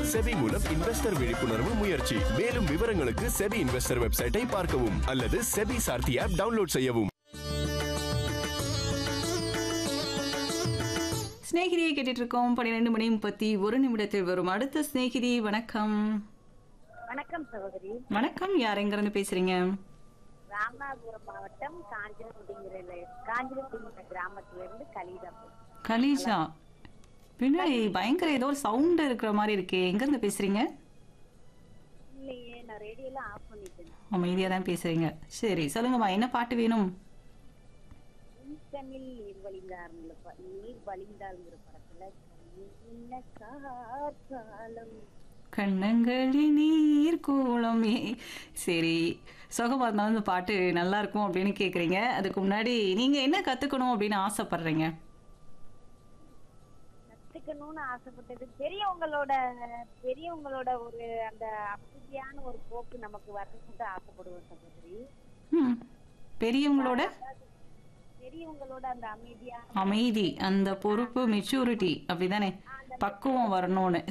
SEBI மூலம் investor விழிப்புணர்வு முயற்சி மேலும் விவரங்களுக்கு செபி இன்வெஸ்டர் வெப்சைட்டை பார்க்கவும் அல்லது செபி சார்த்தி ஆப் டவுன்லோட் செய்யவும் ஸ்நேகிதியை கேட்டுட்டு இருக்கோம் பன்னிரெண்டு மணி முப்பத்தி ஒரு நிமிடத்தில் வரும் அடுத்த ஸ்நேகிதி வணக்கம் வணக்கம் சகோதரி வணக்கம் யார் எங்கிருந்து பேசுறீங்க ராமநாதபுரம் மாவட்டம் காஞ்சிரகுடிங்கிற காஞ்சிரகுடிங்கிற கிராமத்துல இருந்து கலிதா கலீஷா பின்னாடி பயங்கர ஏதோ ஒரு சவுண்ட் இருக்கிற மாதிரி இருக்கே எங்க இருந்து பேசுறீங்க இல்லையே நான் ரேடியோலாம் ஆஃப் பண்ணிட்டேன் அமைதியா தான் பேசுறீங்க சரி சொல்லுங்கம்மா என்ன பாட்டு வேணும் உன்கண்ணில் நீர் வழிந்தாருங்கிற ப- நீர் வழிந்தாருங்கிற படத்துல என்ன காலம் கண்ணங்களி நீர் கூலம் ஏ- சரி சுகமா இருந்தாலும் இந்த பாட்டு நல்லா இருக்கும் அப்படின்னு கேக்குறீங்க அதுக்கு முன்னாடி நீங்க என்ன கத்துக்கணும் அப்படின்னு ஆசைப்படுறீங்க கத்துக்கணும்னு ஆசைப்பட்டது பெரியவங்களோட பெரியவங்களோட ஒரு அந்த அமைதியான ஒரு போக்கு நமக்கு வரணும்னு ஆசைப்படுவோம் சகோதரி ம். பெரியவங்களோட பெரியவங்களோட அந்த அமைதியான அமைதி அந்த பொறுப்பு மெச்சூரிட்டி அப்படிதானே பக்குவம் வரணும்னு